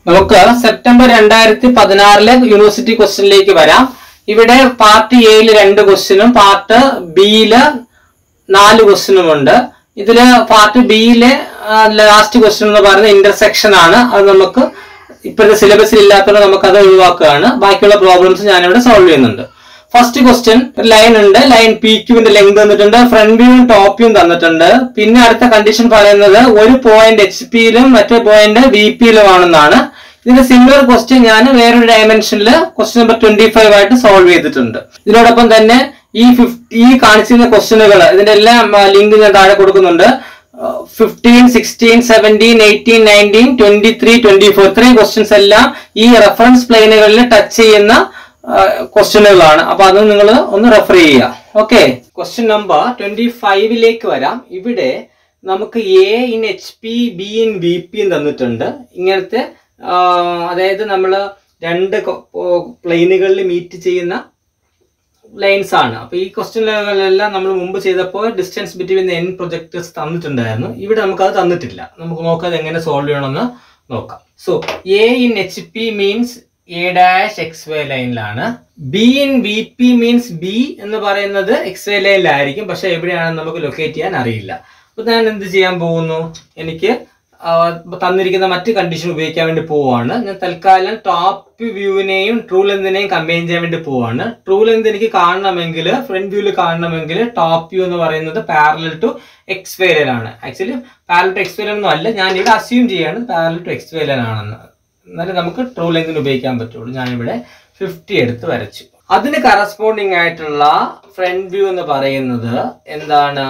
നമുക്ക് സെപ്റ്റംബർ രണ്ടായിരത്തി പതിനാറിലെ യൂണിവേഴ്സിറ്റി ക്വസ്റ്റ്യനിലേക്ക് വരാം ഇവിടെ പാർട്ട് എയിൽ രണ്ട് ക്വസ്റ്റ്യനും പാർട്ട് ബിയില് നാല് ക്വസ്റ്റ്യനും ഉണ്ട് ഇതില് പാർട്ട് ബിയിലെ ലാസ്റ്റ് ക്വസ്റ്റ്യൻ എന്ന് പറയുന്നത് ഇന്റർസെക്ഷൻ ആണ് അത് നമുക്ക് ഇപ്പോഴത്തെ സിലബസിൽ ഇല്ലാത്തതുകൊണ്ട് നമുക്ക് അത് ഒഴിവാക്കുകയാണ് ബാക്കിയുള്ള പ്രോബ്ലംസ് ഞാനിവിടെ സോൾവ് ചെയ്യുന്നുണ്ട് ഫസ്റ്റ് ക്വസ്റ്റ്യൻ ലൈൻ ഉണ്ട് ലൈൻ പി ക്യൂവിന്റെ ലെങ്ത് തന്നിട്ടുണ്ട് ഫ്രണ്ട് വ്യൂവും ടോപ്പ് വ്യൂവും തന്നിട്ടുണ്ട് പിന്നെ അടുത്ത കണ്ടീഷൻ പറയുന്നത് ഒരു പോയിന്റ് എച്ച് പിയിലും മറ്റേ പോയിന്റ് വി പിയിലും ആണെന്നാണ് ഇതിന്റെ സിമിലർ ക്വസ്റ്റ്യൻ ഞാൻ വേറൊരു ഡയമെൻഷനിൽ ക്വസ്റ്റ്യൻ നമ്പർ ട്വന്റി ഫൈവ് ആയിട്ട് സോൾവ് ചെയ്തിട്ടുണ്ട് ഇതിനോടൊപ്പം തന്നെ ഈ ഫിഫ്റ്റി ഈ കാണിച്ചിരുന്ന ക്വസ്റ്റ്യനുകൾ ഇതിന്റെ എല്ലാം ലിങ്ക് ഞാൻ താഴെ കൊടുക്കുന്നുണ്ട് fifteen sixteen seventeen eighteen nineteen twenty three twenty four ഇത്രയും ക്വസ്റ്റ്യൻസ് എല്ലാം ഈ റെഫറൻസ് പ്ലെയിനുകളിൽ ടച്ച് ചെയ്യുന്ന ക്വസ്റ്റ്യനുകളാണ് അപ്പൊ അത് നിങ്ങൾ ഒന്ന് റെഫർ ചെയ്യുക ഓക്കെ ക്വസ്റ്റ്യൻ നമ്പർ ട്വന്റി ഫൈവിലേക്ക് വരാം ഇവിടെ നമുക്ക് A in H P B in B P തന്നിട്ടുണ്ട് ഇങ്ങനത്തെ ആ, അതായത് നമ്മൾ രണ്ട് പ്ലെയിനുകളിൽ മീറ്റ് ചെയ്യുന്ന ലൈൻസ് ആണ് അപ്പൊ ഈ ക്വസ്റ്റ്യനുകളെല്ലാം നമ്മൾ മുമ്പ് ചെയ്തപ്പോൾ ഡിസ്റ്റൻസ് ബിറ്റ്വീൻ എൻ പ്രൊജക്ടേഴ്സ് തന്നിട്ടുണ്ടായിരുന്നു ഇവിടെ നമുക്ക് അത് തന്നിട്ടില്ല നമുക്ക് നോക്കാം അത് എങ്ങനെ സോൾവ് ചെയ്യണമെന്ന് നോക്കാം so A in H P means A dash X Y ലൈനിലാണ് B in B P means B എന്ന് പറയുന്നത് എക്സ് വൈ ലൈനിലായിരിക്കും പക്ഷെ എവിടെയാണെന്ന് നമുക്ക് ലൊക്കേറ്റ് ചെയ്യാൻ അറിയില്ല അപ്പൊ ഞാൻ എന്ത് ചെയ്യാൻ പോകുന്നു എനിക്ക് ആ, തന്നിരിക്കുന്ന മറ്റ് കണ്ടീഷൻ ഉപയോഗിക്കാൻ വേണ്ടി പോവാണ് ഞാൻ തൽക്കാലം ടോപ്പ് വ്യൂവിനെയും ട്രൂ ലെന്തിനെയും കമ്പൈൻ ചെയ്യാൻ വേണ്ടി പോവാണ് ട്രൂ ലെന്ത് എനിക്ക് കാണണമെങ്കിൽ ഫ്രണ്ട് വ്യൂവിൽ കാണണമെങ്കിൽ ടോപ്പ് വ്യൂ എന്ന് പറയുന്നത് പാരലൽ ടു എക്സ് ആണ് ആക്ച്വലി പാരലൽ ടു എക്സ് ഒന്നും അല്ല ഞാൻ ഇവിടെ അസ്യൂം ചെയ്യാണ് പാരലൽ ടു എക്സ് ആണെന്ന് എന്നാലും നമുക്ക് ട്രൂ ലെന്തിന് ഉപയോഗിക്കാൻ പറ്റുള്ളൂ ഞാനിവിടെ ഫിഫ്റ്റി എടുത്ത് വരച്ചു അതിന് കറസ്പോണ്ടിങ് ആയിട്ടുള്ള ഫ്രണ്ട് വ്യൂ എന്ന് പറയുന്നത് എന്താണ്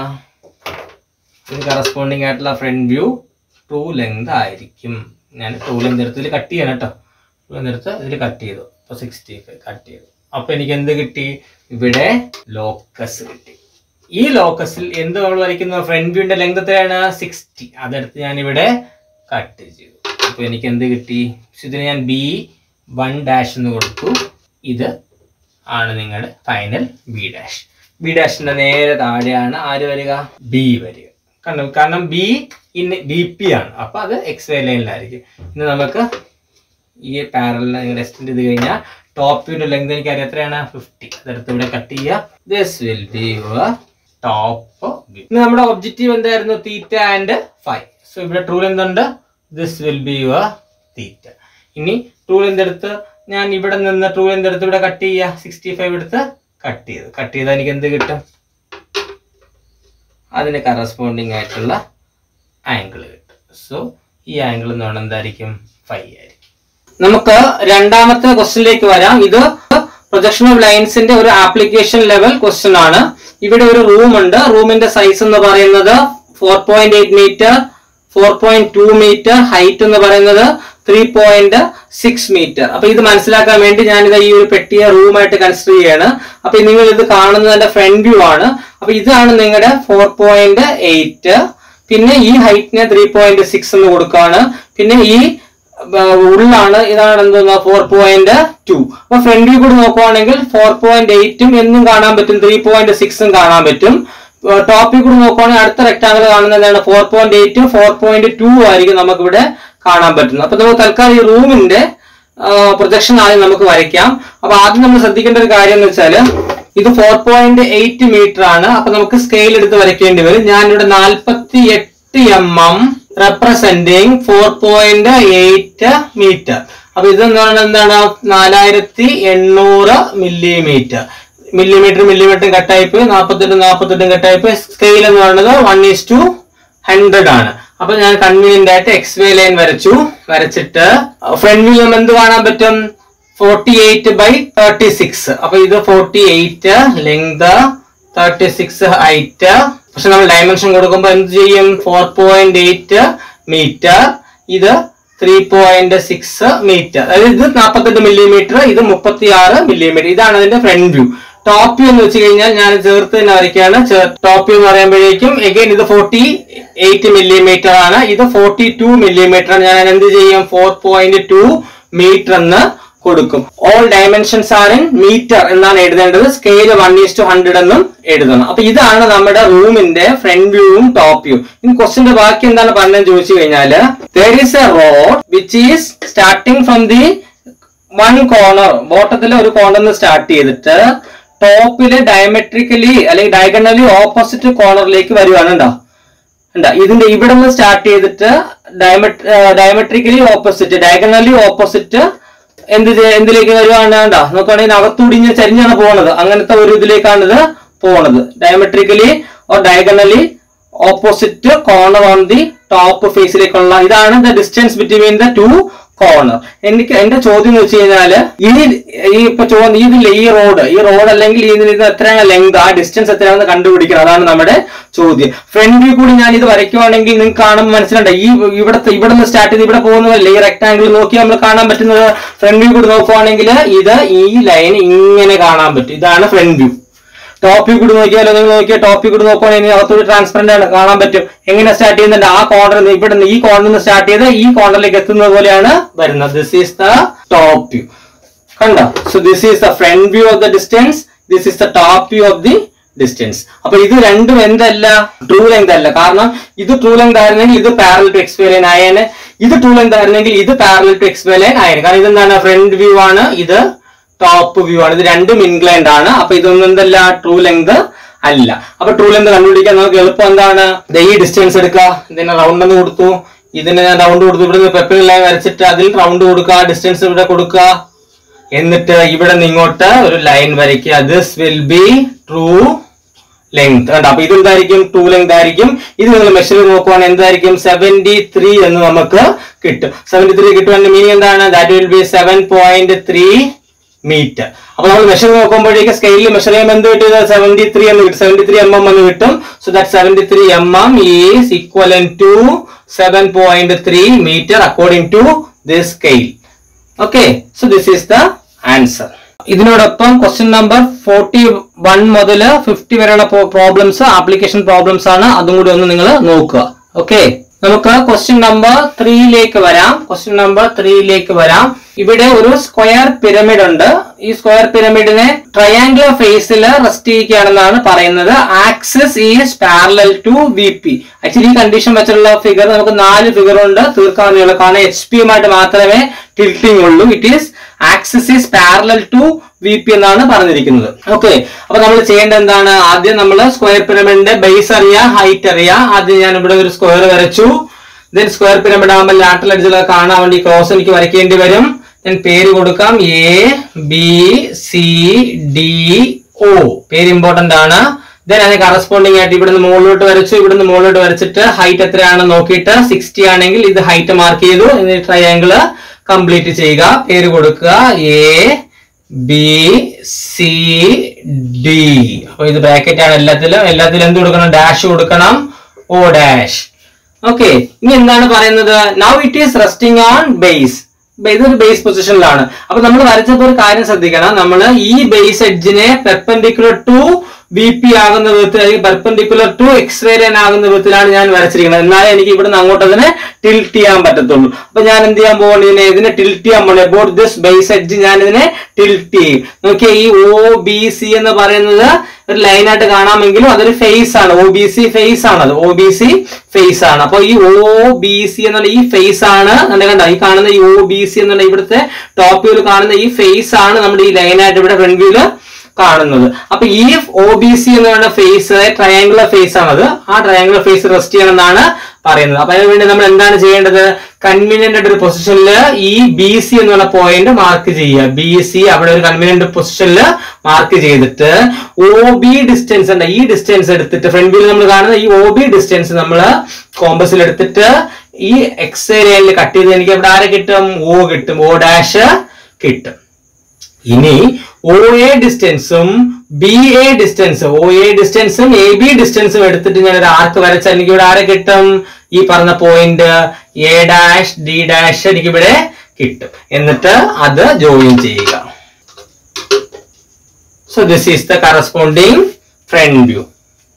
ഇതിന് കറസ്പോണ്ടിങ് ആയിട്ടുള്ള ഫ്രണ്ട് വ്യൂ ട്രൂ ലെങ്ത് ആയിരിക്കും ഞാൻ ട്രൂ ലെങ്ത് എടുത്ത് ഇതിൽ കട്ട് ചെയ്യണം കേട്ടോ ട്രൂ ലെങ്ത് എടുത്ത് ഇതിൽ കട്ട് ചെയ്തു അപ്പോൾ സിക്സ്റ്റി ഫൈവ് കട്ട് ചെയ്തു അപ്പൊ എനിക്ക് എന്ത് കിട്ടി ഇവിടെ ലോക്കസ് കിട്ടി ഈ ലോക്കസിൽ എന്ത് നമ്മൾ വരയ്ക്കുന്ന ഫ്രണ്ട് വ്യൂവിന്റെ ലെങ്ത് എത്രയാണ് സിക്സ്റ്റി അതെടുത്ത് ഞാൻ ഇവിടെ കട്ട് ചെയ്തു അപ്പൊ എനിക്ക് എന്ത് കിട്ടി പക്ഷെ ഇതിന് ഞാൻ ബി വൺ ഡാഷ് എന്ന് കൊടുത്തു ഇത് ആണ് നിങ്ങളുടെ ഫൈനൽ ബി ഡാഷ് ബി ഡാഷിന്റെ നേരെ താഴെയാണ് ആര് വരിക ബി വരിക കാരണം കാരണം ബി ഇൻ ബി പി ആണ് അപ്പൊ അത് എക്സ് വൈ ലൈനിലായിരിക്കും ഇന്ന് നമുക്ക് ഈ പാരലിനെ നിങ്ങൾ എക്സ്റ്റെൻഡ് ചെയ്ത് കഴിഞ്ഞാൽ ടോപ്പ് വ്യൂന്റെ ലെങ്ത് എനിക്ക് അറിയാം എത്രയാണ് ഫിഫ്റ്റി അതെടുത്ത് ഇവിടെ കട്ട് ചെയ്യുക this will be your top view ഇന്ന് നമ്മുടെ ഒബ്ജക്റ്റീവ് എന്തായിരുന്നു തീറ്റ ആൻഡ് ഫൈവ് സോ ഇവിടെ ട്രൂ ലെന്ത് ഉണ്ട് this will be your theta ഇനി ട്രൂ ലെന്ത് എടുത്ത് ഞാൻ ഇവിടെ നിന്ന് ട്രൂ ലെന്ത് എടുത്ത് ഇവിടെ കട്ട് ചെയ്യുക സിക്സ്റ്റി ഫൈവ് എടുത്ത് കട്ട് ചെയ്തു കട്ട് ചെയ്താൽ എനിക്ക് എന്ത് കിട്ടും അതിന് കറസ്പോണ്ടിങ് ആയിട്ടുള്ള ആംഗിൾ കിട്ടും സോ ഈ ആംഗിൾ എന്ന് പറയുന്നത് എന്തായിരിക്കും ഫൈവ് ആയിരിക്കും നമുക്ക് രണ്ടാമത്തെ ക്വസ്റ്റ്യനിലേക്ക് വരാം ഇത് പ്രൊജക്ഷൻ ഓഫ് ലൈൻസിന്റെ ഒരു ആപ്ലിക്കേഷൻ ലെവൽ ക്വസ്റ്റ്യൻ ആണ് ഇവിടെ ഒരു റൂം ഉണ്ട് റൂമിന്റെ സൈസ് എന്ന് പറയുന്നത് four point eight metre four point two metre height എന്ന് പറയുന്നത് ത്രീ പോയിന്റ് സിക്സ് മീറ്റർ അപ്പൊ ഇത് മനസ്സിലാക്കാൻ വേണ്ടി ഞാനിത് ഈ ഒരു പെട്ടിയെ റൂമായിട്ട് കൺസിഡർ ചെയ്യാണ് അപ്പൊ നിങ്ങൾ ഇത് കാണുന്നതിന്റെ ഫ്രണ്ട് വ്യൂ ആണ് അപ്പൊ ഇതാണ് നിങ്ങളുടെ ഫോർ പോയിന്റ് എയ്റ്റ് പിന്നെ ഈ ഹൈറ്റിനെ ത്രീ പോയിന്റ് സിക്സ് എന്ന് കൊടുക്കുകയാണ് പിന്നെ ഈ ആ, ഉള്ളാണ് ഇതാണ് എന്തോന്നാ ഫോർ പോയിന്റ് ടു അപ്പൊ ഫ്രണ്ട് വ്യൂ കൂടി നോക്കുവാണെങ്കിൽ ഫോർ പോയിന്റ് എയ്റ്റും എന്നും കാണാൻ പറ്റും ത്രീ പോയിന്റ് സിക്സും കാണാൻ പറ്റും ടോപ്പിൽ കൂടി നോക്കുവാണെങ്കിൽ അടുത്ത റെക്ടാങ്കിൾ കാണുന്നതാണ് ഫോർ പോയിന്റ് എയ്റ്റും ഫോർ പോയിന്റ് ടു ആയിരിക്കും നമുക്ക് ഇവിടെ കാണാൻ പറ്റുന്നത് അപ്പൊ നമുക്ക് തൽക്കാലം ഈ റൂമിന്റെ പ്രൊജക്ഷൻ ആദ്യം നമുക്ക് വരയ്ക്കാം അപ്പൊ ആദ്യം നമ്മൾ ശ്രദ്ധിക്കേണ്ട ഒരു കാര്യം എന്ന് വെച്ചാല് ഇത് ഫോർ പോയിന്റ് എയ്റ്റ് മീറ്റർ ആണ് അപ്പൊ നമുക്ക് സ്കെയിൽ എടുത്ത് വരയ്ക്കേണ്ടി വരും ഞാനിവിടെ നാൽപ്പത്തി എട്ട് M M representing four point eight metre അപ്പൊ ഇത് എന്താണ് എന്താണ് നാലായിരത്തി എണ്ണൂറ് മില്ലിമീറ്റർ മില്ലിമീറ്റർ മില്ലിമീറ്റർ കട്ടായി പോയി നാൽപ്പത്തെട്ട് നാൽപ്പത്തെട്ടും കട്ടായി പോയി സ്കെയിൽ എന്ന് പറയുന്നത് വൺ ഈസ് ടു ഹൺഡ്രഡ് ആണ് അപ്പൊ ഞാൻ കൺവീനിയന്റ് ആയിട്ട് എക്സ് വേ ലൈൻ വരച്ചു വരച്ചിട്ട് ഫ്രണ്ട് വ്യൂ എന്ത് കാണാൻ പറ്റും forty eight by thirty six അപ്പൊ ഇത് forty eight length thirty six height പക്ഷെ നമ്മൾ ഡയമെൻഷൻ കൊടുക്കുമ്പോൾ എന്ത് ചെയ്യും ഫോർ പോയിന്റ് എയ്റ്റ് മീറ്റർ ഇത് ത്രീ പോയിന്റ് സിക്സ് മീറ്റർ അതായത് ഇത് നാൽപ്പത്തെട്ട് മില്ലിമീറ്റർ ഇത് മുപ്പത്തി ആറ് മില്ലിമീറ്റർ ഇതാണ് അതിന്റെ ഫ്രണ്ട് വ്യൂ ടോപ്പ് വ്യൂ എന്ന് വെച്ച് കഴിഞ്ഞാൽ ഞാൻ ചേർത്ത് തന്നെ വരയ്ക്കുകയാണ് ടോപ്പ് വ്യൂ എന്ന് പറയുമ്പോഴേക്കും എഗൈൻ ഇത് ഫോർട്ടി എയ്റ്റ് മില്ലിമീറ്റർ ആണ് ഇത് ഫോർട്ടി ടു മില്ലിമീറ്റർ ഞാൻ എന്ത് ചെയ്യും ഫോർ പോയിന്റ് ടു മീറ്റർ എന്ന് കൊടുക്കും all dimensions are in metre എന്നാണ് എഴുതേണ്ടത് scale one is to hundred എന്നും എഴുതണം അപ്പൊ ഇതാണ് നമ്മുടെ റൂമിന്റെ ഫ്രണ്ട് വ്യൂവും ടോപ്പ് വ്യൂ ഇനി ക്വസ്റ്റിന്റെ ബാക്കി എന്താണ് പറഞ്ഞതെന്ന് ചോദിച്ചു കഴിഞ്ഞാല് there is a road which is starting from the one corner ബോട്ടത്തിലെ ഒരു കോർണറിൽ സ്റ്റാർട്ട് ചെയ്തിട്ട് ടോപ്പില് ഡയമെട്രിക്കലി അല്ലെങ്കിൽ ഡയഗണലി ഓപ്പോസിറ്റ് കോർണറിലേക്ക് വരുവാണ് ഉണ്ടോ ഉണ്ടാ ഇതിന്റെ ഇവിടെ നിന്ന് സ്റ്റാർട്ട് ചെയ്തിട്ട് ഡയമെട്രിക്കലി ഓപ്പോസിറ്റ് ഡയഗണലി ഓപ്പോസിറ്റ് എന്ത് ചെയ്യ- എന്തിലേക്ക് വരുവാണ് ഉണ്ടാ നോക്കുകയാണെങ്കിൽ അകത്തുടിഞ്ഞ് ചരിഞ്ഞാണ് പോണത് അങ്ങനത്തെ ഒരു ഇതിലേക്കാണ് ഇത് പോണത് diametrically or diagonally opposite corner on the top ഫേസിലേക്കുള്ള ഇതാണ് the distance between the two corner എനിക്ക് എന്റെ ചോദ്യം എന്ന് വെച്ച് കഴിഞ്ഞാല് ഈ ഈ ഇപ്പൊ ചോദ്യം ഇതില്ല ഈ റോഡ് ഈ റോഡ് അല്ലെങ്കിൽ ഇതിന് ഇത് എത്രയാണ് ലെങ്ത് ആ ഡിസ്റ്റൻസ് എത്രയാണെന്ന് കണ്ടുപിടിക്കണം അതാണ് നമ്മുടെ ചോദ്യം ഫ്രണ്ട് വ്യൂ കൂടി ഞാൻ ഇത് വരയ്ക്കുവാണെങ്കിൽ നിങ്ങൾക്ക് കാണുമ്പോൾ മനസ്സിലുണ്ട് ഈ ഇവിടത്തെ ഇവിടെ നിന്ന് സ്റ്റാർട്ട് ചെയ്ത് ഇവിടെ പോകുന്നതല്ലേ ഈ റെക്ടാംഗിൾ നോക്കി നമ്മൾ കാണാൻ പറ്റുന്നത് ഫ്രണ്ട് വ്യൂ കൂടി നോക്കുവാണെങ്കിൽ ഇത് ഈ ലൈൻ ഇങ്ങനെ കാണാൻ പറ്റും ഇതാണ് ഫ്രണ്ട് വ്യൂ ടോപ്പ് വ്യൂ കൂടി നോക്കിയാലോ നിങ്ങൾ നോക്കിയാൽ ടോപ്പ് വ്യൂ കൂടി നോക്കുവാണെങ്കിൽ അകത്തോട് ട്രാൻസ്പെറന്റ് ആണ് കാണാൻ പറ്റും എങ്ങനെ സ്റ്റാർട്ട് ചെയ്യുന്നുണ്ട് ആ കോർണർ ഇവിടെ നിന്ന് ഈ കോർണറിൽ നിന്ന് സ്റ്റാർട്ട് ചെയ്ത് ഈ കോർണറിലേക്ക് എത്തുന്നത് പോലെയാണ് വരുന്നത് this is the top view കണ്ടോ so this is the front view of the distance this is the top view of the distance അപ്പൊ ഇത് രണ്ടും എന്തല്ല ട്രൂ ലെങ്ത് അല്ല കാരണം ഇത് ട്രൂ ലെങ്ത് ആയിരുന്നെങ്കിൽ ഇത് പാരൽ ടു എക്സ്പേ ലൈൻ ആയേനെ ഇത് ട്രൂ ലെങ്ത് ആയിരുന്നെങ്കിൽ ഇത് പാരൽ ടു എക്സ്പേ ലൈൻ ആയേനെ കാരണം ഇതെന്താണ് ഫ്രണ്ട് വ്യൂ ആണ് ഇത് ടോപ്പ് വ്യൂ ആണ് ഇത് രണ്ടും ഇൻക്ലൈൻഡ് ആണ് അപ്പൊ ഇതൊന്നും എന്തല്ല ട്രൂ ലെങ്ത് അല്ല അപ്പൊ ട്രൂ ലെങ്ത് കണ്ടുപിടിക്കാൻ നമുക്ക് എളുപ്പം എന്താണ് ദേ ഈ ഡിസ്റ്റൻസ് എടുക്കുക ഇതിന് റൗണ്ട് എന്ന് കൊടുത്തു ഇതിന് ഞാൻ റൗണ്ട് കൊടുത്തു ഇവിടെ പെപ്പിൾ ലൈൻ വരച്ചിട്ട് അതിൽ റൗണ്ട് കൊടുക്കുക ഡിസ്റ്റൻസ് ഇവിടെ കൊടുക്കുക എന്നിട്ട് ഇവിടെ നിന്ന് ഇങ്ങോട്ട് ഒരു ലൈൻ വരയ്ക്കുക this will be true length കണ്ടോ അപ്പൊ ഇത് എന്തായിരിക്കും ടു ലെങ്ത് ആയിരിക്കും ഇത് നിങ്ങൾ മെഷർ ചെയ്ത് നോക്കുവാണെങ്കിൽ എന്തായിരിക്കും സെവന്റി ത്രീ എന്ന് നമുക്ക് കിട്ടും സെവന്റി ത്രീ കിട്ടുവാൻ്റെ മീനിങ് എന്താണ് that will be seven point three metre അപ്പൊ നമ്മൾ മെഷർ നോക്കുമ്പോഴേക്ക് സ്കെയിലിൽ മെഷർ ചെയ്യുമ്പോൾ എന്ത് കിട്ടും സെവന്റി ത്രീ എന്ന് കിട്ടും സെവന്റി ത്രീ എം എം എന്ന് കിട്ടും so that seventy three M M is equivalent to seven point three metre according to this scale okay so this is the answer ഇതിനോടൊപ്പം question number forty one മുതൽ fifty വരെയുള്ള problems application problems ആണ് അതും കൂടി ഒന്ന് നിങ്ങൾ നോക്കുക okay നമുക്ക് ക്വസ്റ്റ്യൻ നമ്പർ ത്രീയിലേക്ക് വരാം ക്വസ്റ്റ്യൻ നമ്പർ ത്രീയിലേക്ക് വരാം ഇവിടെ ഒരു സ്ക്വയർ പിരമിഡ് ഉണ്ട് ഈ സ്ക്വയർ പിരമിഡിനെ ട്രയാംഗുലർ ഫേസിൽ റെസ്റ്റ് ചെയ്യിക്കുകയാണെന്നാണ് പറയുന്നത് axis is parallel to V P actually ഈ കണ്ടീഷൻ വെച്ചുള്ള ഫിഗർ നമുക്ക് നാല് ഫിഗർ ഉണ്ട് തീർക്കാവുന്നതുള്ളൂ കാരണം എച്ച് പിയുമായിട്ട് മാത്രമേ ടിൽറ്റിംഗ് ഉള്ളൂ it is axis is parallel to V P എന്നാണ് പറഞ്ഞിരിക്കുന്നത് ഓക്കെ അപ്പൊ നമ്മൾ ചെയ്യേണ്ടത് എന്താണ് ആദ്യം നമ്മൾ സ്ക്വയർ പിരമിഡിന്റെ ബേസ് അറിയാം ഹൈറ്റ് അറിയാം ആദ്യം ഞാൻ ഇവിടെ ഒരു സ്ക്വയർ വരച്ചു ദെൻ സ്ക്വയർ പിരമിഡ് ആകുമ്പോൾ ലാറ്ററൽ എഡ്ജിലൊക്കെ കാണാൻ വേണ്ടി ക്രോസ് എനിക്ക് വരയ്ക്കേണ്ടി വരും ഞാൻ പേര് കൊടുക്കാം A B C D O പേര് ഇമ്പോർട്ടന്റ് ആണ് ദെൻ അതിന് കറസ്പോണ്ടിങ് ആയിട്ട് ഇവിടുന്ന് മുകളിലോട്ട് വരച്ചു ഇവിടുന്ന് മുകളിലോട്ട് വരച്ചിട്ട് ഹൈറ്റ് എത്രയാണെന്ന് നോക്കിയിട്ട് സിക്സ്റ്റി ആണെങ്കിൽ ഇത് ഹൈറ്റ് മാർക്ക് ചെയ്തു എന്നിട്ട് ട്രയാങ്കിള് കംപ്ലീറ്റ് ചെയ്യുക പേര് കൊടുക്കുക എ ബി സി ഡി അപ്പൊ ഇത് ബ്രാക്കറ്റ് ആണ് എല്ലാത്തിലും എല്ലാത്തിലും എന്ത് കൊടുക്കണം ഡാഷ് കൊടുക്കണം ഓ ഡാഷ് ഓക്കെ ഇനി എന്താണ് പറയുന്നത് now it is resting on base ഇതൊരു ബേസ് പൊസിഷനിലാണ് അപ്പൊ നമ്മൾ വരച്ചപ്പോൾ ഒരു കാര്യം ശ്രദ്ധിക്കണം നമ്മൾ ഈ ബേസ് എഡ്ജിനെ പെർപെൻഡിക്കുലർ ടു ബി പി ആകുന്ന വിധത്തിൽ അല്ലെങ്കിൽ perpendicular to X Y line ആകുന്ന വിധത്തിലാണ് ഞാൻ വരച്ചിരിക്കുന്നത് എന്നാലേ എനിക്ക് ഇവിടെ നിന്ന് അങ്ങോട്ട് അതിനെ ടിൽറ്റ് ചെയ്യാൻ പറ്റത്തുള്ളൂ അപ്പൊ ഞാൻ എന്ത് ചെയ്യാൻ പോകുന്നു ഇതിനെ ഇതിനെ ടിൽറ്റ് ചെയ്യാൻ പോകുന്നത് അബൌട്ട് ദിസ് ബേസ് എഡ്ജ് ഞാൻ ഇതിനെ ടിൽറ്റ് ചെയ്യും നോക്കിയേ ഈ ഒ ബി സി എന്ന് പറയുന്നത് ഒരു ലൈനായിട്ട് കാണാമെങ്കിലും അതൊരു ഫേസ് ആണ് ഒ ബി സി ഫേസ് ആണ് അത് ഒ ബി സി ഫേസ് ആണ് അപ്പൊ ഈ ഒ ബി സി എന്നുള്ള ഈ ഫേസ് ആണ് നമ്മുടെ കണ്ട ഈ കാണുന്ന ഈ ഒ ബി സി എന്നുള്ള ഇവിടുത്തെ ടോപ്പ് വ്യൂല് കാണുന്ന ഈ ഫേസ് ആണ് നമ്മുടെ ഈ ലൈനായിട്ട് ഇവിടെ ഫ്രണ്ട് വ്യൂല് കാണുന്നത് അപ്പൊ ഈ ഒ ബി സി എന്ന് പറയുന്ന ഫേസ് ട്രയാങ്കുലർ ഫേസ് ആണത് ആ ട്രയാങ്കുലർ ഫേസ് റെസ്റ്റ് ചെയ്യണമെന്നാണ് പറയുന്നത് അപ്പൊ അതിനു വേണ്ടി നമ്മൾ എന്താണ് ചെയ്യേണ്ടത് കൺവീനിയന്റ് ആയിട്ട് ഒരു പൊസിഷനിൽ ഈ ബി സി എന്നുള്ള പോയിന്റ് മാർക്ക് ചെയ്യുക ബി സി അവിടെ ഒരു കൺവീനിയന്റ് പൊസിഷനിൽ മാർക്ക് ചെയ്തിട്ട് ഒ ബി ഡിസ്റ്റൻസ് ഉണ്ട് ഈ ഡിസ്റ്റൻസ് എടുത്തിട്ട് ഫ്രണ്ട് വ്യൂവിൽ നമ്മൾ കാണുന്ന ഈ ഒ ബി ഡിസ്റ്റൻസ് നമ്മൾ കോമ്പസിൽ എടുത്തിട്ട് ഈ എക്സ് ഏരിയയിൽ കട്ട് ചെയ്ത് എനിക്ക് അവിടെ ആരെ കിട്ടും ഒ കിട്ടും ഒ ഡാഷ് കിട്ടും ഇനി ഒ എ ഡിസ്റ്റൻസും B A distance O A ഡിസ്റ്റൻസും എ ബി ഡിസ്റ്റൻസും എടുത്തിട്ട് ഞാൻ ഒരു ആർക്ക് വരച്ചാൽ എനിക്ക് ഇവിടെ ആരെ കിട്ടും ഈ പറഞ്ഞ point A dash D dash എനിക്ക് ഇവിടെ കിട്ടും എന്നിട്ട് അത് ജോയിൻ ചെയ്യുക so this is the corresponding front view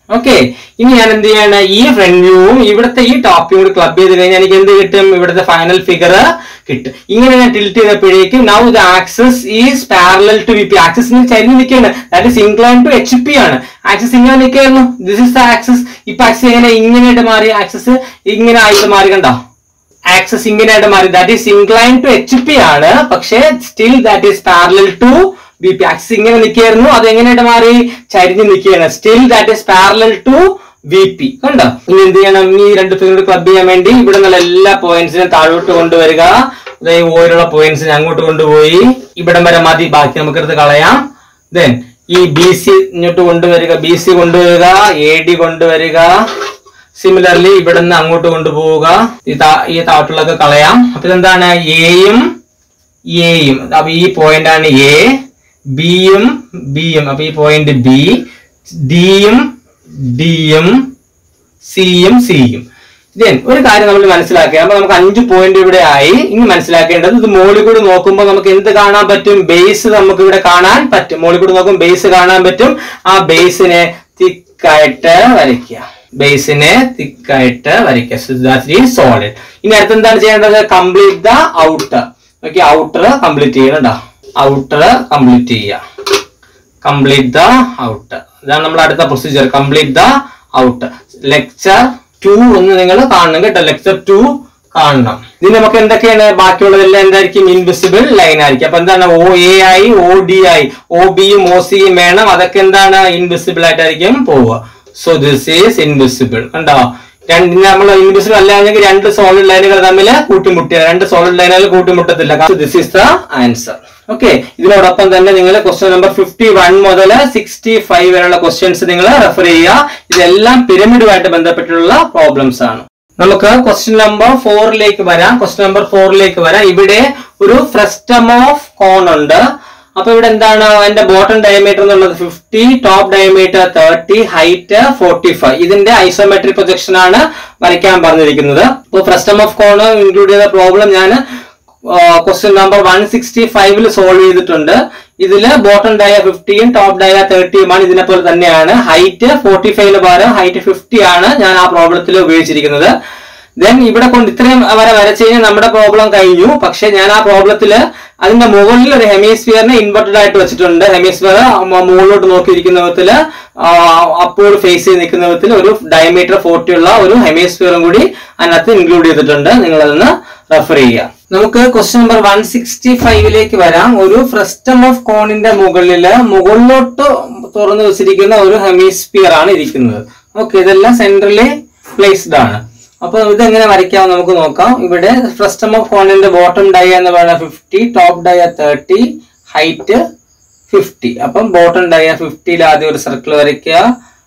okay ഇനി ഞാൻ എന്ത് ചെയ്യാണ് ഈ ഫ്രണ്ട് വ്യൂവും ഇവിടുത്തെ ഈ ടോപ്പ് വ്യൂ കൂടി ക്ലബ് ചെയ്ത് കഴിഞ്ഞാൽ എനിക്ക് എന്ത് കിട്ടും ഇവിടുത്തെ ഫൈനൽ ഫിഗർ കിട്ടും ഇങ്ങനെ ഞാൻ ടിൽറ്റ് ചെയ്തപ്പോഴേക്കും now the axis is parallel to V P axis ചരിഞ്ഞ് നിൽക്കുകയാണ് that is incline to H P ആണ് ആക്സസ് ഇങ്ങനെ നിൽക്കുകയായിരുന്നു ദിസ് ഇസ് ദ ആക്സസ് ഇപ്പൊ ആക്സസ് എങ്ങനെ ഇങ്ങനെയായിട്ട് മാറി ആക്സസ് ഇങ്ങനെ ആയിട്ട് മാറി കണ്ടോ ആക്സസ് ഇങ്ങനെയായിട്ട് മാറി that is incline to H P ആണ് പക്ഷേ still that is parallel to B P axis ഇങ്ങനെ നിൽക്കുകയായിരുന്നു അത് എങ്ങനെയായിട്ട് മാറി ചരിഞ്ഞ് നിൽക്കുകയാണ് still that is parallel to V P കണ്ടോ ഇനി എന്ത് ചെയ്യണം ഈ രണ്ട് ഫിഗർ ക്ലബ് ചെയ്യാൻ വേണ്ടി ഇവിടെ നിന്നുള്ള എല്ലാ പോയിന്റ്സിനും താഴോട്ട് കൊണ്ടുവരിക ഈ ഓയിലുള്ള പോയിന്റ്സിനെ അങ്ങോട്ട് കൊണ്ടുപോയി ഇവിടം വരെ മതി ബാക്കി നമുക്കെടുത്ത് കളയാം ദെൻ ഈ ബി സി ഇങ്ങോട്ട് കൊണ്ടുവരിക ബി സി കൊണ്ടുവരിക എ ഡി കൊണ്ടുവരിക സിമിലർലി ഇവിടെ നിന്ന് അങ്ങോട്ട് കൊണ്ടുപോവുക ഈ താ- ഈ താട്ടുള്ളതൊക്കെ കളയാം അപ്പൊ ഇതെന്താണ് എയും എയും അപ്പൊ ഈ പോയിന്റ് ആണ് എ ബിയും ബിയും അപ്പൊ ഈ പോയിന്റ് ബി ഡിയും ഡിയും സിയും സിയും ദെൻ ഒരു കാര്യം നമ്മൾ മനസ്സിലാക്കുക അപ്പൊ നമുക്ക് അഞ്ച് പോയിന്റ് ഇവിടെ ആയി ഇനി മനസ്സിലാക്കേണ്ടത് ഇത് മോളിൽ കൂടി നോക്കുമ്പോൾ നമുക്ക് എന്ത് കാണാൻ പറ്റും ബേസ് നമുക്ക് ഇവിടെ കാണാൻ പറ്റും മോളിൽ കൂടി നോക്കുമ്പോൾ ബേസ് കാണാൻ പറ്റും ആ ബേസിനെ തിക്കായിട്ട് വരയ്ക്കുക ബേസിനെ തിക്കായിട്ട് വരയ്ക്കുക സോളിഡ് ഇനി അടുത്ത് എന്താണ് ചെയ്യേണ്ടത് complete the outer okay outer complete ചെയ്യണണ്ട ഔട്ടർ കംപ്ലീറ്റ് ചെയ്യുക കംപ്ലീറ്റ് ദ ഔട്ടർ ഇതാണ് നമ്മുടെ അടുത്ത procedure complete the outer lecture two ഒന്ന് നിങ്ങൾ കാണണം കേട്ടോ ലെക്ചർ ടു കാണണം ഇതിന് നമുക്ക് എന്തൊക്കെയാണ് ബാക്കിയുള്ളതെല്ലാം എന്തായിരിക്കും ഇൻവിസിബിൾ ലൈൻ ആയിരിക്കും അപ്പൊ എന്താണ് ഒ എ ആയി ഒ ഡി ആയി ഒ ബിയും ഒ സിയും വേണം അതൊക്കെ എന്താണ് ഇൻവിസിബിൾ ആയിട്ടായിരിക്കും പോവുക സോ ദിസ് ഈസ് ഇൻവിസിബിൾ കണ്ടോ രണ്ട് നമ്മൾ ഇൻവിസിബിൾ അല്ലായെങ്കിൽ രണ്ട് സോളിഡ് ലൈനുകൾ തമ്മിൽ കൂട്ടിമുട്ടിയ രണ്ട് സോളിഡ് ലൈനുകൾ കൂട്ടിമുട്ടത്തില്ല this is the answer okay ഇതിനോടൊപ്പം തന്നെ നിങ്ങൾ ക്വസ്റ്റ്യൻ നമ്പർ ഫിഫ്റ്റി വൺ മുതൽ സിക്സ്റ്റി ഫൈവ് വരെയുള്ള ക്വസ്റ്റ്യൻസ് നിങ്ങൾ റെഫർ ചെയ്യുക ഇതെല്ലാം പിരമിഡുമായിട്ട് ബന്ധപ്പെട്ടുള്ള പ്രോബ്ലംസ് ആണ് നമുക്ക് ക്വസ്റ്റ്യൻ നമ്പർ ഫോറിലേക്ക് വരാം ക്വസ്റ്റ്യൻ നമ്പർ ഫോറിലേക്ക് വരാം ഇവിടെ ഒരു ഫ്രസ്റ്റം ഓഫ് കോൺ ഉണ്ട് അപ്പൊ ഇവിടെ എന്താണ് അതിന്റെ ബോട്ടം ഡയമീറ്റർ എന്നുള്ളത് fifty top diameter thirty height forty five ഇതിന്റെ ഐസോമെട്രിക് പ്രൊജക്ഷൻ ആണ് വരയ്ക്കാൻ പറഞ്ഞിരിക്കുന്നത് അപ്പോൾ ഫ്രസ്റ്റം ഓഫ് കോൺ ഇൻക്ലൂഡ് ചെയ്ത പ്രോബ്ലം ഞാൻ ക്വസ്റ്റ്യൻ നമ്പർ വൺ സിക്സ്റ്റി ഫൈവിൽ സോൾവ് ചെയ്തിട്ടുണ്ട് ഇതില് ബോട്ടം ഡയ ഫിഫ്റ്റിയും ടോപ്പ് ഡയ തേർട്ടിയുമാണ് ഇതിനെ പോലെ തന്നെയാണ് ഹൈറ്റ് ഫോർട്ടി ഫൈവിന് പകരം ഹൈറ്റ് ഫിഫ്റ്റി ആണ് ഞാൻ ആ പ്രോബ്ലത്തിൽ ഉപയോഗിച്ചിരിക്കുന്നത് ദെൻ ഇവിടെ കൊണ്ട് ഇത്രയും വരെ വരച്ചു കഴിഞ്ഞാൽ നമ്മുടെ പ്രോബ്ലം കഴിഞ്ഞു പക്ഷെ ഞാൻ ആ പ്രോബ്ലത്തില് അതിന്റെ മുകളിൽ ഒരു ഹെമിസ്ഫിയറിനെ ഇൻവെർട്ടഡ് ആയിട്ട് വെച്ചിട്ടുണ്ട് ഹെമിസ്ഫിയർ മുകളിലോട്ട് നോക്കിയിരിക്കുന്ന വിധത്തില് അപ്പോഴ് ഫേസ് ചെയ്ത് നിൽക്കുന്ന വിധത്തിൽ ഒരു ഡയമീറ്റർ ഫോർട്ടി ഉള്ള ഒരു ഹെമിസ്ഫിയറും കൂടി അതിനകത്ത് ഇൻക്ലൂഡ് ചെയ്തിട്ടുണ്ട് നിങ്ങൾ അതൊന്ന് റെഫർ ചെയ്യുക നമുക്ക് ക്വസ്റ്റ്യൻ നമ്പർ വൺ സിക്സ്റ്റി ഫൈവിലേക്ക് വരാം ഒരു ഫ്രസ്റ്റം ഓഫ് കോണിന്റെ മുകളില് മുകളിലോട്ട് തുറന്നു വെച്ചിരിക്കുന്ന ഒരു ഹെമിസ്ഫിയർ ആണ് ഇരിക്കുന്നത് ഓക്കെ ഇതെല്ലാം സെൻട്രലി പ്ലേസ്ഡ് ആണ് അപ്പൊ ഇത് എങ്ങനെ വരയ്ക്കാം നമുക്ക് നോക്കാം ഇവിടെ ഫ്രസ്റ്റം ഓഫ് കോണിന്റെ ബോട്ടം ഡയ എന്ന് പറയുന്നത് fifty top dia thirty height fifty അപ്പം ബോട്ടം ഡയ ഫിഫ്റ്റിയിൽ ആദ്യം ഒരു സർക്കിൾ വരയ്ക്കുക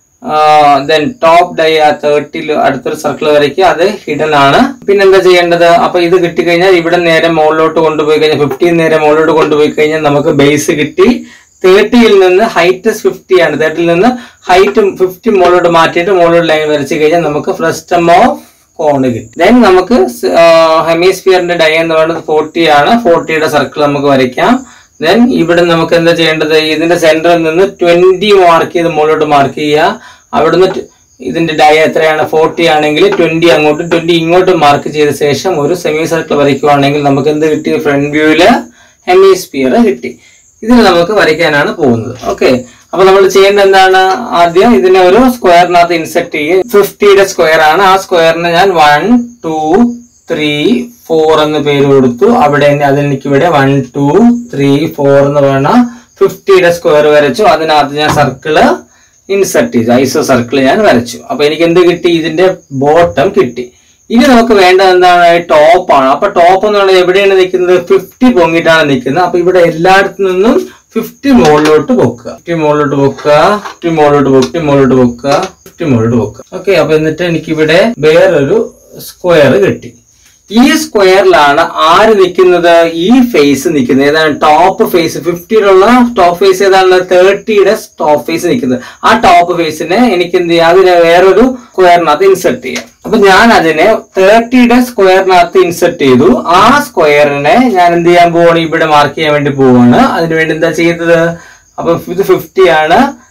ദെൻ ടോപ്പ് ഡയ തേർട്ടിയിൽ അടുത്തൊരു സർക്കിൾ വരയ്ക്കുക അത് ഹിഡൻ ആണ് പിന്നെ എന്താ ചെയ്യേണ്ടത് അപ്പൊ ഇത് കിട്ടിക്കഴിഞ്ഞാൽ ഇവിടെ നേരെ മുകളിലോട്ട് കൊണ്ടുപോയി കഴിഞ്ഞാൽ ഫിഫ്റ്റീൻ നേരെ മുകളിലോട്ട് കൊണ്ടുപോയി കഴിഞ്ഞാൽ നമുക്ക് ബേസ് കിട്ടി തേർട്ടിയിൽ നിന്ന് ഹൈറ്റ് ഫിഫ്റ്റി ആണ് തേർട്ടിയിൽ നിന്ന് ഹൈറ്റ് ഫിഫ്റ്റി മുകളിലോട്ട് മാറ്റിയിട്ട് മുകളിലോട്ട് ലൈൻ വരച്ച് കഴിഞ്ഞാൽ നമുക്ക് ഫ്രസ്റ്റം ഓഫ് കോണ് കിട്ടും ദെൻ നമുക്ക് ഹെമിസ്ഫിയറിന്റെ ഡയ എന്ന് പറയുന്നത് ഫോർട്ടി ആണ് ഫോർട്ടിയുടെ സർക്കിൾ നമുക്ക് വരയ്ക്കാം ദെൻ ഇവിടെ നമുക്ക് എന്താ ചെയ്യേണ്ടത് ഇതിന്റെ സെന്ററിൽ നിന്ന് ട്വന്റി മാർക്ക് ചെയ്ത് മുകളിലോട്ട് മാർക്ക് ചെയ്യുക അവിടുന്ന് ട്- ഇതിന്റെ ഡയ എത്രയാണ് ഫോർട്ടി ആണെങ്കിൽ ട്വന്റി അങ്ങോട്ടും ട്വന്റി ഇങ്ങോട്ടും മാർക്ക് ചെയ്ത ശേഷം ഒരു സെമി സർക്കിൾ വരയ്ക്കുവാണെങ്കിൽ നമുക്ക് എന്ത് കിട്ടി ഫ്രണ്ട് വ്യൂവില് ഹെമിസ്ഫിയർ കിട്ടി ഇതിന് നമുക്ക് വരയ്ക്കാനാണ് പോകുന്നത് ഓക്കെ അപ്പൊ നമ്മൾ ചെയ്യേണ്ടത് എന്താണ് ആദ്യം ഇതിനെ ഒരു സ്ക്വയറിനകത്ത് ഇൻസെർട്ട് ചെയ്യും ഫിഫ്റ്റിയുടെ സ്ക്വയർ ആണ് ആ സ്ക്വയറിന് ഞാൻ വൺ ടു ത്രീ ഫോർ എന്ന് പേര് കൊടുത്തു അവിടെ അതിലേക്ക് ഇവിടെ വൺ ടു ത്രീ ഫോർ എന്ന് പറയുന്ന ഫിഫ്റ്റിയുടെ സ്ക്വയർ വരച്ചു അതിനകത്ത് ഞാൻ സർക്കിള് ഇൻസെർട്ട് ചെയ്തു ഐസോ സർക്കിൾ ഞാൻ വരച്ചു അപ്പൊ എനിക്ക് എന്ത് കിട്ടി ഇതിന്റെ ബോട്ടം കിട്ടി ഇനി നമുക്ക് വേണ്ടത് എന്താണ് ടോപ്പ് ആണ് അപ്പൊ ടോപ്പ് എന്ന് പറയുന്നത് എവിടെയാണ് നിൽക്കുന്നത് ഫിഫ്റ്റി പൊങ്ങിയിട്ടാണ് നിൽക്കുന്നത് അപ്പൊ ഇവിടെ എല്ലായിടത്തു നിന്നും ഫിഫ്റ്റി മുകളിലോട്ട് പൊക്കുക ഫിഫ്റ്റി മുകളിലോട്ട് പൊക്കുക ഫിഫ്റ്റി മുകളിലോട്ട് പൊക്കി മുകളിലോട്ട് പൊക്കുക ഫിഫ്റ്റി മുകളിലോട്ട് പൊക്കുക ഓക്കെ അപ്പൊ എന്നിട്ട് എനിക്ക് ഇവിടെ വേറൊരു സ്ക്വയർ കിട്ടി ഈ സ്ക്വയറിലാണ് ആര് നിൽക്കുന്നത് ഈ ഫേസ് നിൽക്കുന്നത് ഏതാണ് ടോപ്പ് ഫേസ് ഫിഫ്റ്റിയിലുള്ള ടോപ്പ് ഫേസ് ഏതാണ് തേർട്ടിയുടെ ടോപ്പ് ഫേസ് നിൽക്കുന്നത് ആ ടോപ്പ് ഫേസിനെ എനിക്ക് എന്ത് ചെയ്യാം അതിനെ വേറൊരു സ്ക്വയറിനകത്ത് ഇൻസെർട്ട് ചെയ്യാം അപ്പൊ ഞാൻ അതിനെ തേർട്ടിയുടെ സ്ക്വയറിനകത്ത് ഇൻസെർട്ട് ചെയ്തു ആ സ്ക്വയറിനെ ഞാൻ എന്ത് ചെയ്യാൻ പോവാണ് ഇവിടെ മാർക്ക് ചെയ്യാൻ വേണ്ടി പോവാണ് അതിനുവേണ്ടി എന്താ ചെയ്തത് അപ്പൊ ഇത് ഫിഫ്റ്റി ആണ്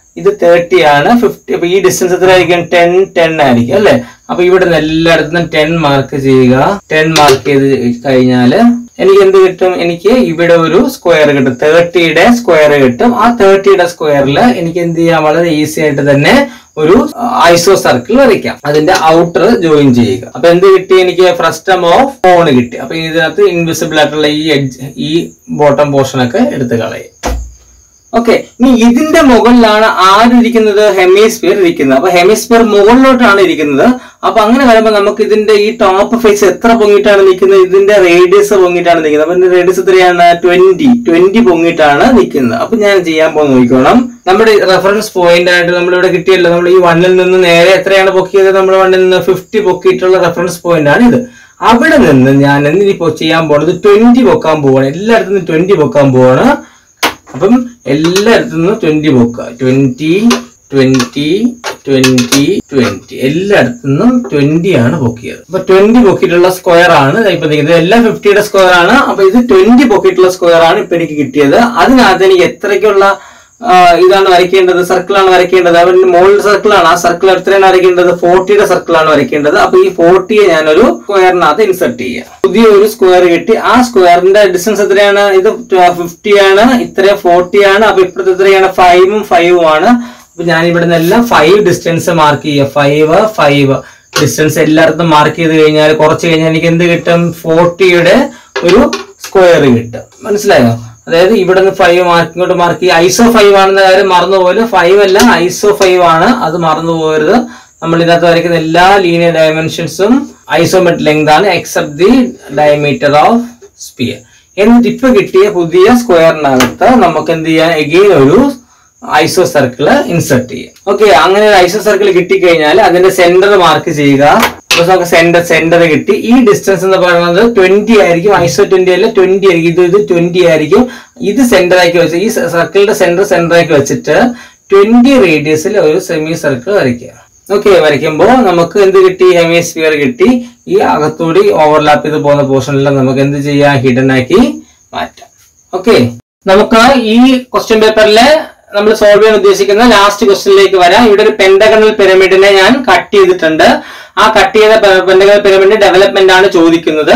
ഇത് തേർട്ടി ആണ് ഫിഫ്റ്റി അപ്പൊ ഈ ഡിസ്റ്റൻസ് എത്ര ആയിരിക്കും ടെൻ ടെൻ ആയിരിക്കും അല്ലെ അപ്പൊ ഇവിടെ നിന്ന് എല്ലായിടത്തും ടെൻ മാർക്ക് ചെയ്യുക ടെൻ മാർക്ക് ചെയ്ത് കഴിഞ്ഞാല് എനിക്ക് എന്ത് കിട്ടും എനിക്ക് ഇവിടെ ഒരു സ്ക്വയർ കിട്ടും തേർട്ടിയുടെ സ്ക്വയർ കിട്ടും ആ തേർട്ടിയുടെ സ്ക്വയറിൽ എനിക്ക് എന്ത് ചെയ്യാം വളരെ ഈസി ആയിട്ട് തന്നെ ഒരു ഐസോ സർക്കിൾ വരയ്ക്കാം അതിന്റെ ഔട്ടർ ജോയിൻ ചെയ്യുക അപ്പൊ എന്ത് കിട്ടി എനിക്ക് ഫ്രസ്റ്റം ഓഫ് ഫോൺ കിട്ടി അപ്പൊ ഇതിനകത്ത് ഇൻവിസിബിൾ ആയിട്ടുള്ള ഈ എഡ്ജ് ഈ ബോട്ടം പോർഷൻ ഒക്കെ എടുത്ത് കളയും ഓക്കെ ഇനി ഇതിന്റെ മുകളിലാണ് ആരിരിക്കുന്നത് ഹെമിസ്ഫിയർ ഇരിക്കുന്നത് അപ്പൊ ഹെമിസ്ഫിയർ മുകളിലോട്ടാണ് ഇരിക്കുന്നത് അപ്പൊ അങ്ങനെ വരുമ്പോൾ നമുക്ക് ഇതിന്റെ ഈ ടോപ്പ് ഫേസ് എത്ര പൊങ്ങിയിട്ടാണ് നിൽക്കുന്നത് ഇതിന്റെ റേഡിയസ് പൊങ്ങിയിട്ടാണ് നിൽക്കുന്നത് അപ്പൊ ഇതിന്റെ റേഡിയസ് എത്രയാണ് ട്വന്റി ട്വന്റി പൊങ്ങിയിട്ടാണ് നിൽക്കുന്നത് അപ്പൊ ഞാൻ ചെയ്യാൻ പോകുന്ന നോക്കണം നമ്മുടെ റെഫറൻസ് പോയിന്റ് ആയിട്ട് നമ്മൾ ഇവിടെ കിട്ടിയല്ലോ നമ്മൾ ഈ വണ്ണിൽ നിന്ന് നേരെ എത്രയാണ് പൊക്കിയത് നമ്മൾ വണ്ണിൽ നിന്ന് ഫിഫ്റ്റി പൊക്കിയിട്ടുള്ള റെഫറൻസ് പോയിന്റ് ആണ് ഇത് അവിടെ നിന്ന് ഞാൻ എന്തിനിപ്പോ ചെയ്യാൻ പോകുന്നത് ട്വന്റി പൊക്കാൻ പോവാണ് എല്ലായിടത്തും നിന്ന് ട്വന്റി പൊക്കാൻ പോവാണ് അപ്പം എല്ലായിടത്തു നിന്നും ട്വന്റി പൊക്കുക ട്വന്റി ട്വന്റി ട്വന്റി ട്വന്റി എല്ലായിടത്തു നിന്നും ട്വന്റി ആണ് പൊക്കിയത് അപ്പൊ ട്വന്റി പൊക്കിയിട്ടുള്ള സ്ക്വയർ ആണ് ഇപ്പൊ നിൽക്കുന്നത് എല്ലാം ഫിഫ്റ്റിയുടെ സ്ക്വയർ ആണ് അപ്പൊ ഇത് ട്വന്റി പൊക്കിയിട്ടുള്ള സ്ക്വയർ ആണ് ഇപ്പൊ എനിക്ക് കിട്ടിയത് അതിനകത്ത് എനിക്ക് എത്രയ്ക്കുള്ള ആ, ഇതാണ് വരയ്ക്കേണ്ടത് സർക്കിളാണ് വരയ്ക്കേണ്ടത് അവന്റെ മുകളിൽ സർക്കിളാണ് ആ സർക്കിൾ എത്രയാണ് വരയ്ക്കേണ്ടത് ഫോർട്ടിയുടെ സർക്കിളാണ് വരയ്ക്കേണ്ടത് അപ്പൊ ഈ ഫോർട്ടിയെ ഞാനൊരു സ്ക്വയറിനകത്ത് ഇൻസെർട്ട് ചെയ്യാം പുതിയ ഒരു സ്ക്വയർ കിട്ടി ആ സ്ക്വയറിന്റെ ഡിസ്റ്റൻസ് എത്രയാണ് ഇത് ഫിഫ്റ്റി ആണ് ഇത്ര ഫോർട്ടി ആണ് അപ്പൊ ഇപ്പഴത്തെ എത്രയാണ് ഫൈവും ഫൈവും ആണ് അപ്പൊ ഞാൻ ഇവിടെ നിന്നെല്ലാം ഫൈവ് ഡിസ്റ്റൻസ് മാർക്ക് ചെയ്യുക ഫൈവ് ഫൈവ് ഡിസ്റ്റൻസ് എല്ലായിടത്തും മാർക്ക് ചെയ്ത് കഴിഞ്ഞാൽ കുറച്ച് കഴിഞ്ഞാൽ എനിക്ക് എന്ത് കിട്ടും ഫോർട്ടിയുടെ ഒരു സ്ക്വയർ കിട്ടും മനസ്സിലായോ അതായത് ഇവിടെ നിന്ന് ഫൈവ് മാർക്ക് ഇങ്ങോട്ട് മാർക്ക് ചെയ്യുക ഐസോ ഫൈവ് ആണെന്ന കാര്യം മറന്നുപോലെ ഫൈവ് അല്ല ഐസോ ഫൈവ് ആണ് അത് മറന്നു പോകരുത് നമ്മൾ ഇതിനകത്ത് വരയ്ക്കുന്ന എല്ലാ ലീനിയർ ഡയമെൻഷൻസും ഐസോമെട്രിക് ലെങ്ത് ആണ് except the diameter of sphere എന്നിട്ട് ഇപ്പൊ കിട്ടിയ പുതിയ സ്ക്വയറിനകത്ത് നമുക്ക് എന്ത് ചെയ്യാം എഗെയിൻ ഒരു ഐസോ സർക്കിൾ ഇൻസെർട്ട് ചെയ്യാം ഓക്കെ അങ്ങനെ ഒരു ഐസോ സർക്കിൾ കിട്ടിക്കഴിഞ്ഞാൽ അതിന്റെ സെന്റർ മാർക്ക് ചെയ്യുക അപ്പൊ നമുക്ക് സെന്റർ സെന്റർ കിട്ടി ഈ ഡിസ്റ്റൻസ് എന്ന് പറയുന്നത് ട്വന്റി ആയിരിക്കും ഐസോ ട്വന്റി അല്ല ട്വന്റി ആയിരിക്കും ഇത് ഇത് ട്വന്റി ആയിരിക്കും ഇത് സെന്റർ ആക്കി വെച്ച് ഈ സർക്കിളിന്റെ സെന്റർ സെന്റർ ആക്കി വെച്ചിട്ട് ട്വന്റി റേഡിയസിൽ ഒരു സെമി സർക്കിൾ വരയ്ക്കുക ഓക്കെ വരയ്ക്കുമ്പോൾ നമുക്ക് എന്ത് കിട്ടി ഹെമിസ്ഫിയർ കിട്ടി ഈ അകത്തൂടി ഓവർലാപ്പ് ചെയ്ത് പോകുന്ന പോർഷനിലെല്ലാം നമുക്ക് എന്ത് ചെയ്യാം ഹിഡൻ ആക്കി മാറ്റാം ഓക്കെ നമുക്ക് ഈ ക്വസ്റ്റ്യൻ പേപ്പറിലെ നമ്മൾ സോൾവ് ചെയ്യാൻ ഉദ്ദേശിക്കുന്ന ലാസ്റ്റ് ക്വസ്റ്റ്യനിലേക്ക് വരാം ഇവിടെ ഒരു പെൻഡഗണൽ പിരമിഡിനെ ഞാൻ കട്ട് ചെയ്തിട്ടുണ്ട് ആ കട്ട് ചെയ്ത പെൻഡഗണൽ പിരമിഡിന്റെ ഡെവലപ്മെന്റ് ആണ് ചോദിക്കുന്നത്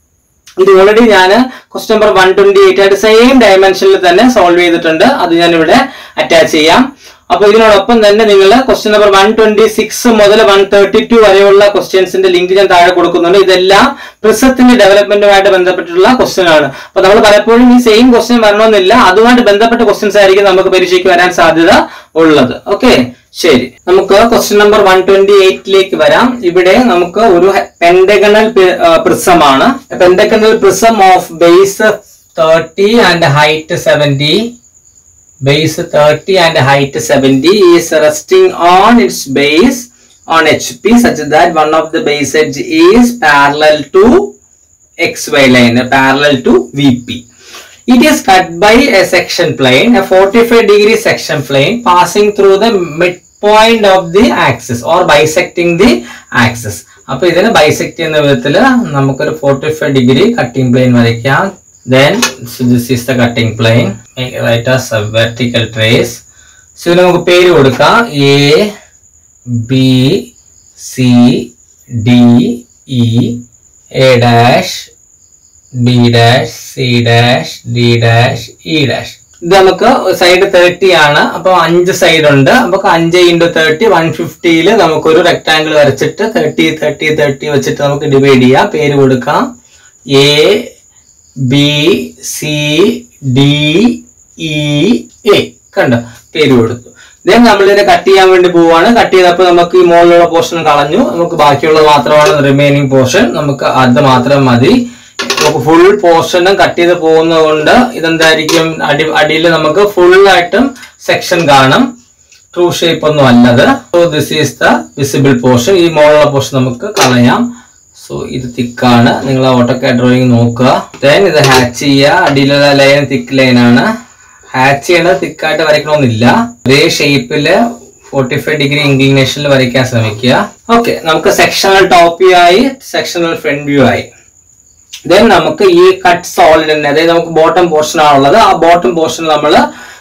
ഇത് ഓൾറെഡി ഞാൻ question number one twenty eight ആയിട്ട് സെയിം ഡയമെൻഷനിൽ തന്നെ സോൾവ് ചെയ്തിട്ടുണ്ട് അത് ഞാൻ ഇവിടെ അറ്റാച്ച് ചെയ്യാം അപ്പൊ ഇതിനോടൊപ്പം തന്നെ നിങ്ങൾ question number one twenty six മുതൽ വൺ തേർട്ടി ടു വരെയുള്ള ക്വസ്റ്റ്യൻസിന്റെ ലിങ്ക് ഞാൻ താഴെ കൊടുക്കുന്നുണ്ട് ഇതെല്ലാം പ്രിസത്തിന്റെ ഡെവലപ്മെന്റുമായിട്ട് ബന്ധപ്പെട്ടിട്ടുള്ള ക്വസ്റ്റ്യൻ ആണ് അപ്പൊ നമ്മൾ പലപ്പോഴും ഈ സെയിം ക്വസ്റ്റ്യൻ വരണമെന്നില്ല അതുമായിട്ട് ബന്ധപ്പെട്ട ക്വസ്റ്റ്യൻസ് ആയിരിക്കും നമുക്ക് പരീക്ഷയ്ക്ക് വരാൻ സാധ്യത ഉള്ളത് ഓക്കെ ശരി നമുക്ക് ക്വസ്റ്റ്യൻ നമ്പർ വൺ ട്വന്റി എയ്റ്റിലേക്ക് വരാം ഇവിടെ നമുക്ക് ഒരു പെൻഡഗണൽ പ്രിസമാണ് pentagonal prism of base thirty and height seventy base 30 and height 70 is resting on its base on HP such that one of the base edge is parallel to XY line, parallel to VP. It is cut by a section plane, a 45 degree section plane passing through the midpoint of the axis or bisecting the axis. അപ്പൊ ഇതിനെ bisect ചെയ്യുന്ന വിധത്തിൽ നമുക്കൊരു forty five degree cutting plane വരയ്ക്കാം then so this is the cutting plane Make- write as a vertical trace so ഇതിന് നമുക്ക് പേര് കൊടുക്കാം A B C D E A dash B dash C dash D dash E dash ഇത് നമുക്ക് side thirty ആണ് അപ്പൊ അഞ്ച് side ഉണ്ട് നമുക്ക് അഞ്ച് ഇൻറ്റു തേർട്ടി വൺ ഫിഫ്റ്റിയിൽ നമുക്കൊരു റെക്ടാങ്കിൾ വരച്ചിട്ട് തേർട്ടി തേർട്ടി തേർട്ടി വെച്ചിട്ട് നമുക്ക് ഡിവൈഡ് ചെയ്യാം പേര് കൊടുക്കാം A B C D E A കണ്ടോ പേര് കൊടുത്തു ദെൻ നമ്മൾ ഇതിനെ കട്ട് ചെയ്യാൻ വേണ്ടി പോവാണ് കട്ട് ചെയ്തപ്പോൾ നമുക്ക് ഈ മുകളിലുള്ള പോർഷൻ കളഞ്ഞു നമുക്ക് ബാക്കിയുള്ളത് മാത്രമാണ് റിമൈനിങ് പോർഷൻ നമുക്ക് അത് മാത്രം മതി നമുക്ക് ഫുൾ പോർഷനും കട്ട് ചെയ്ത് പോകുന്നത് കൊണ്ട് ഇതെന്തായിരിക്കും അടി അടിയിൽ നമുക്ക് full ആയിട്ടും സെക്ഷൻ കാണും ട്രൂ ഷേപ്പ് ഒന്നും അല്ലത് so this is the visible portion ഈ മുകളിലുള്ള പോർഷൻ നമുക്ക് കളയാം സോ ഇത് തിക്കാണ് നിങ്ങൾ ഓട്ടോക്കെ ഡ്രോയിങ് നോക്കുക ദെൻ ഇത് ഹാച്ച് ചെയ്യുക അടിയിലുള്ള ലൈൻ തിക്ക് ലൈൻ ആണ് ഹാച്ച് ചെയ്യേണ്ടത് തിക്കായിട്ട് വരയ്ക്കണമെന്നില്ല ഒരേ ഷേപ്പില് ഫോർട്ടി ഫൈവ് ഡിഗ്രി ഇൻക്ലിനേഷനിൽ വരയ്ക്കാൻ ശ്രമിക്കുക ഓക്കെ നമുക്ക് സെക്ഷണൽ ടോപ്പ് വ്യൂ ആയി സെക്ഷണൽ ഫ്രണ്ട് വ്യൂ ആയി ദെൻ നമുക്ക് ഈ കട്ട് സോളിഡിനെ അതായത് നമുക്ക് ബോട്ടം പോർഷൻ ആണുള്ളത് ആ ബോട്ടം പോർഷൻ നമ്മൾ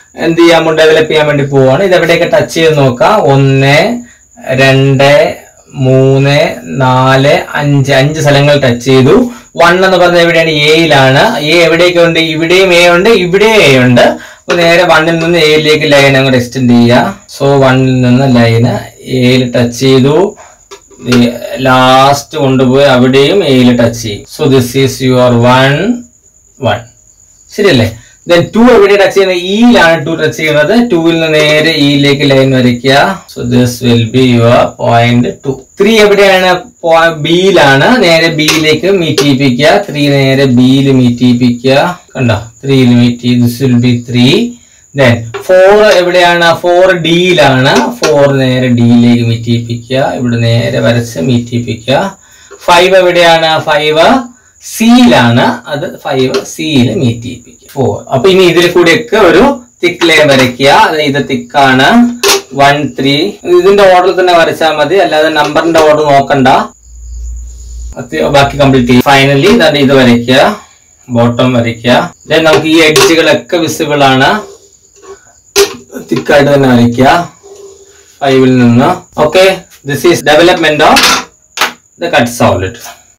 എന്ത് ചെയ്യാൻ ഡെവലപ്പ് ചെയ്യാൻ വേണ്ടി പോവാണ് ഇത് എവിടെയൊക്കെ ടച്ച് ചെയ്ത് നോക്കാം ഒന്ന് രണ്ട് മൂന്ന് നാല് അഞ്ച് അഞ്ച് സ്ഥലങ്ങൾ ടച്ച് ചെയ്തു വൺ എന്ന് പറഞ്ഞത് എവിടെയാണ് എയിലാണ് എ എവിടെയൊക്കെ ഉണ്ട് ഇവിടെയും എ ഉണ്ട് ഇവിടെയും എ ഉണ്ട് അപ്പൊ നേരെ വണ്ണിൽ നിന്ന് എയിലേക്ക് ലൈൻ അങ്ങോട്ട് എക്സ്റ്റെൻഡ് ചെയ്യുക സോ വണ്ണിൽ നിന്ന് ലൈന് എയിൽ ടച്ച് ചെയ്തു ലാസ്റ്റ് കൊണ്ടുപോയി അവിടെയും എയിൽ ടച്ച് ചെയ്യും so this is your one one ശരിയല്ലേ ദെൻ ടു എവിടെ ടച്ച് ചെയ്യുന്നത് ഇയിലാണ് ടു ടച്ച് ചെയ്യുന്നത് ടൂവിൽ നിന്ന് നേരെ ഇയിലേക്ക് ലൈൻ വരയ്ക്കുക so this will be your point two three എവിടെയാണ് ബിയിലാണ് നേരെ ബിയിലേക്ക് മീറ്റ് ചെയ്യിപ്പിക്കുക ത്രീ നേരെ ബിയിൽ മീറ്റ് ചെയ്യിപ്പിക്കുക കണ്ടോ ത്രീയിൽ മീറ്റ് ചെയ്ത് this will be three then four എവിടെയാണ് ഫോർ ഡിയിലാണ് ഫോർ നേരെ ഡിയിലേക്ക് മീറ്റ് ചെയ്യിപ്പിക്കുക ഇവിടെ നേരെ വരച്ച് മീറ്റ് ചെയ്യിപ്പിക്കുക ഫൈവ് എവിടെയാണ് ഫൈവ് സിയിലാണ് അത് ഫൈവ് സിയിൽ മീറ്റ് ചെയ്യിപ്പിക്കുക ഫോർ അപ്പൊ ഇനി ഇതിൽ കൂടെയൊക്കെ ഒരു തിക്ക് ലൈൻ വരയ്ക്കുക അത് ഇത് തിക്കാണ് വൺ ത്രീ ഇതിന്റെ ഓർഡർ തന്നെ വരച്ചാൽ മതി അല്ലാതെ നമ്പറിന്റെ ഓർഡർ നോക്കണ്ട അത് ബാക്കി കംപ്ലീറ്റ് ചെയ്യും ഫൈനലി തന്നെ ഇത് വരയ്ക്കുക ബോട്ടം വരയ്ക്കുക ദെൻ നമുക്ക് ഈ എഡ്ജുകളൊക്കെ വിസിബിൾ ആണ് തിക്കായിട്ട് തന്നെ വരയ്ക്കുക ഫൈവിൽ നിന്ന് okay this is development of the cut solid